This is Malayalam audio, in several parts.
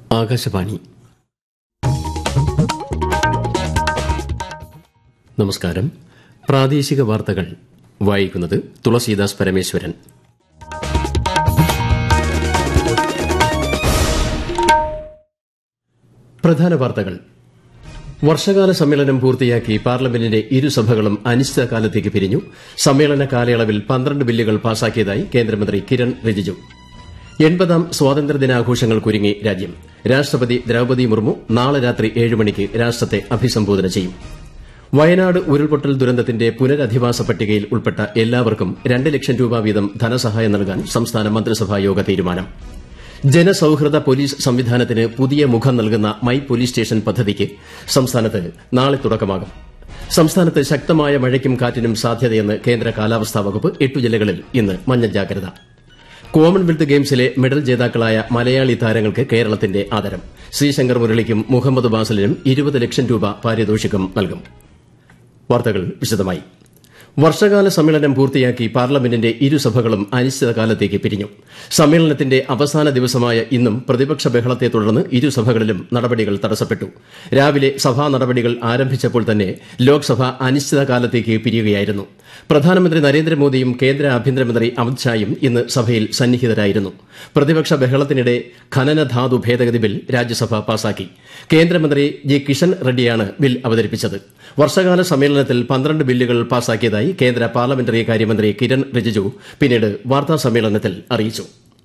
ആകാശവാണി നമസ്കാരം പ്രാദേശിക വാർത്തകൾ വായിക്കുന്നത് തുളസീദാസ് പരമേശ്വരൻ പ്രധാന വാർത്തകൾ വർഷകാല സമ്മേളനം പൂർത്തിയാക്കി പാർലമെന്റിന്റെ ഇരുസഭകളും അനിശ്ചിതകാലത്തേക്ക് പിരിഞ്ഞു സമ്മേളന കാലയളവിൽ പന്ത്രണ്ട് ബില്ലുകൾ പാസാക്കിയതായി കേന്ദ്രമന്ത്രി കിരൺ റിജിജു എൺപതാം സ്വാതന്ത്ര്യദിനാഘോഷങ്ങൾക്കൊരുങ്ങി രാജ്യം രാഷ്ട്രപതി ദ്രൌപദി മുർമു നാളെ രാത്രി ഏഴ് മണിക്ക് രാഷ്ട്രത്തെ അഭിസംബോധന ചെയ്യും വയനാട് ഉരുൾപൊട്ടൽ ദുരന്തത്തിന്റെ പുനരധിവാസ പട്ടികയിൽ ഉൾപ്പെട്ട എല്ലാവർക്കും രണ്ട് ലക്ഷം രൂപ വീതം ധനസഹായം നൽകാൻ സംസ്ഥാന മന്ത്രിസഭാ യോഗ തീരുമാനം ജനസൌഹൃദ പോലീസ് സംവിധാനത്തിന് പുതിയ മുഖം നൽകുന്ന മൈ പോലീസ് സ്റ്റേഷൻ പദ്ധതിക്ക് സംസ്ഥാനത്ത് നാളെ തുടക്കമാകും സംസ്ഥാനത്ത് ശക്തമായ മഴയ്ക്കും കാറ്റിനും സാധ്യതയെന്ന് കേന്ദ്ര കാലാവസ്ഥാ വകുപ്പ് എട്ടു ജില്ലകളിൽ ഇന്ന് മഞ്ഞ ജാഗ്രത കോമൺവെൽത്ത് ഗെയിംസിലെ മെഡൽ ജേതാക്കളായ മലയാളി താരങ്ങൾക്ക് കേരളത്തിന്റെ ആദരം ശ്രീശങ്കർ മുരളിക്കും മുഹമ്മദ് ബാസലിനും ഇരുപത് ലക്ഷം രൂപ പാരിതോഷികം നൽകും വാർത്തകൾ വിശദമായി വർഷകാല സമ്മേളനം പൂർത്തിയാക്കി പാർലമെന്റിന്റെ ഇരുസഭകളും അനിശ്ചിതകാലത്തേക്ക് പിരിഞ്ഞു സമ്മേളനത്തിന്റെ അവസാന ദിവസമായ ഇന്നും പ്രതിപക്ഷ ബഹളത്തെ തുടർന്ന് ഇരുസഭകളിലും നടപടികൾ തടസ്സപ്പെട്ടു രാവിലെ സഭാ നടപടികൾ ആരംഭിച്ചപ്പോൾ തന്നെ ലോക്സഭ അനിശ്ചിതകാലത്തേക്ക് പിരിയുകയായിരുന്നു പ്രധാനമന്ത്രി നരേന്ദ്രമോദിയും കേന്ദ്ര ആഭ്യന്തരമന്ത്രി അമിത്ഷായും ഇന്ന് സഭയിൽ സന്നിഹിതരായിരുന്നു പ്രതിപക്ഷ ബഹളത്തിനിടെ ഖനനധാതു ഭേദഗതി ബിൽ രാജ്യസഭ പാസാക്കി കേന്ദ്രമന്ത്രി ജി കിഷൻ റെഡ്ഡിയാണ് ബിൽ അവതരിപ്പിച്ചത് വർഷകാല സമ്മേളനത്തിൽ പന്ത്രണ്ട് ബില്ലുകൾ പാസാക്കിയതായി കേന്ദ്ര പാർലമെന്ററി കാര്യമന്ത്രി കിരൺ റിജിജു പിന്നീട് വാർത്താ സമ്മേളനത്തിൽ അറിയിച്ചു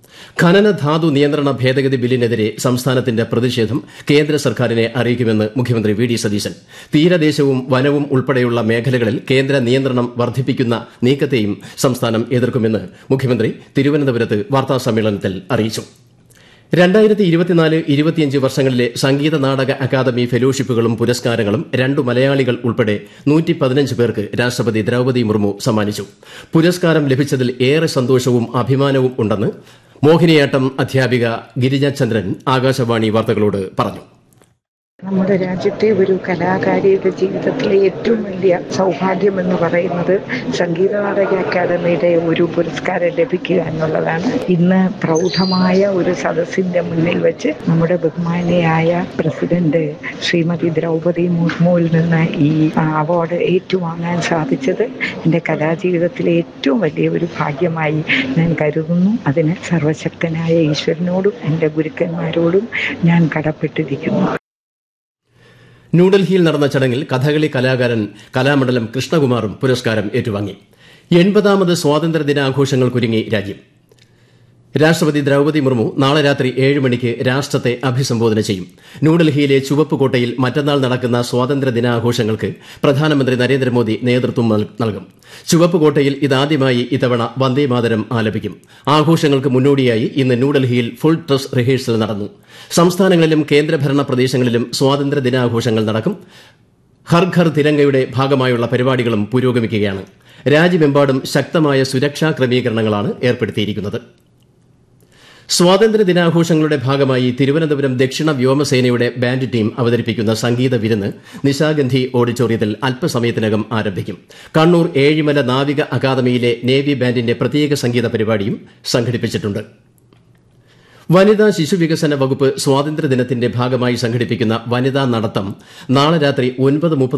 ഖനനധാതു നിയന്ത്രണ ഭേദഗതി ബില്ലിനെതിരെ സംസ്ഥാനത്തിന്റെ പ്രതിഷേധം കേന്ദ്ര സർക്കാരിനെ അറിയിക്കുമെന്ന് മുഖ്യമന്ത്രി വി ഡി സതീശൻ തീരദേശവും വനവും ഉൾപ്പെടെയുള്ള മേഖലകളിൽ കേന്ദ്ര നിയന്ത്രണം വർദ്ധിപ്പിക്കുന്ന നീക്കത്തെയും സംസ്ഥാനം എതിർക്കുമെന്ന് മുഖ്യമന്ത്രി തിരുവനന്തപുരത്ത് വാർത്താ സമ്മേളനത്തിൽ അറിയിച്ചു രണ്ടായിരത്തി ഇരുപത്തിനാല് ഇരുപത്തിയഞ്ച് വർഷങ്ങളിലെ സംഗീത നാടക അക്കാദമി ഫെലോഷിപ്പുകളും പുരസ്കാരങ്ങളും രണ്ടു മലയാളികൾ ഉൾപ്പെടെ നൂറ്റി പതിനഞ്ച് പേർക്ക് രാഷ്ട്രപതി ദ്രൌപദി മുർമു സമ്മാനിച്ചു പുരസ്കാരം ലഭിച്ചതിൽ ഏറെ സന്തോഷവും അഭിമാനവും ഉണ്ടെന്ന് മോഹിനിയാട്ടം അധ്യാപിക ഗിരിജ ചന്ദ്രൻ ആകാശവാണി വാർത്തകളോട് പറഞ്ഞു നമ്മുടെ രാജ്യത്തെ ഒരു കലാകാരിയുടെ ജീവിതത്തിലെ ഏറ്റവും വലിയ സൗഭാഗ്യം എന്ന് പറയുന്നത് സംഗീത നാടക അക്കാദമിയുടെ ഒരു പുരസ്കാരം ലഭിക്കുക എന്നുള്ളതാണ് ഇന്ന് പ്രൗഢമായ ഒരു സദസ്സിന്റെ മുന്നിൽ വെച്ച് നമ്മുടെ ബഹുമാനിയായ പ്രസിഡന്റ് ശ്രീമതി ദ്രൗപദി മുർമുവിൽ നിന്ന് ഈ അവാർഡ് ഏറ്റുവാങ്ങാൻ സാധിച്ചത് എൻ്റെ കലാജീവിതത്തിലെ ഏറ്റവും വലിയ ഒരു ഭാഗ്യമായി ഞാൻ കരുതുന്നു അതിന് സർവശക്തനായ ഈശ്വരനോടും എൻ്റെ ഗുരുക്കന്മാരോടും ഞാൻ കടപ്പെട്ടിരിക്കുന്നു ന്യൂഡൽഹിയിൽ നടന്ന ചടങ്ങിൽ കഥകളി കലാകാരൻ കലാമണ്ഡലം കൃഷ്ണകുമാറും പുരസ്കാരം ഏറ്റുവാങ്ങി എൺപതാമത് സ്വാതന്ത്ര്യദിനാഘോഷങ്ങൾക്കൊരുങ്ങി രാജ്യം രാഷ്ട്രപതി ദ്രൌപദി മുർമു നാളെ രാത്രി ഏഴ് മണിക്ക് രാഷ്ട്രത്തെ അഭിസംബോധന ചെയ്യും ന്യൂഡൽഹിയിലെ ചുവപ്പ് കോട്ടയിൽ മറ്റന്നാൾ നടക്കുന്ന സ്വാതന്ത്ര്യദിനാഘോഷങ്ങൾക്ക് പ്രധാനമന്ത്രി നരേന്ദ്രമോദി നേതൃത്വം നൽകും ചുവപ്പ് കോട്ടയിൽ ഇതാദ്യമായി ഇത്തവണ വന്ദേമാതരം ആലപിക്കും ആഘോഷങ്ങൾക്ക് മുന്നോടിയായി ഇന്ന് ന്യൂഡൽഹിയിൽ ഫുൾ ഡ്രസ് റിഹേഴ്സൽ നടന്നു സംസ്ഥാനങ്ങളിലും കേന്ദ്രഭരണ പ്രദേശങ്ങളിലും സ്വാതന്ത്ര്യദിനാഘോഷങ്ങൾ നടക്കും ഹർ ഘർ തിരങ്കയുടെ ഭാഗമായുള്ള പരിപാടികളും പുരോഗമിക്കുകയാണ് രാജ്യമെമ്പാടും ശക്തമായ സുരക്ഷാ ക്രമീകരണങ്ങളാണ് ഏർപ്പെടുത്തിയിരിക്കുന്നത് സ്വാതന്ത്ര്യ ദിനാഘോഷങ്ങളുടെ ഭാഗമായി തിരുവനന്തപുരം ദക്ഷിണ വ്യോമസേനയുടെ ബാൻഡ് ടീം അവതരിപ്പിക്കുന്ന സംഗീത വിരുന്ന് നിശാഗന്ധി ഓഡിറ്റോറിയത്തിൽ അല്പസമയത്തിനകം ആരംഭിക്കും കണ്ണൂർ ഏഴിമല നാവിക അക്കാദമിയിലെ നേവി ബാൻഡിന്റെ പ്രത്യേക സംഗീത പരിപാടിയും സംഘടിപ്പിച്ചിട്ടുണ്ട് വനിതാ ശിശുവികസന വകുപ്പ് സ്വാതന്ത്ര്യദിനത്തിന്റെ ഭാഗമായി സംഘടിപ്പിക്കുന്ന വനിതാ നടത്തം നാളെ രാത്രി ഒൻപത്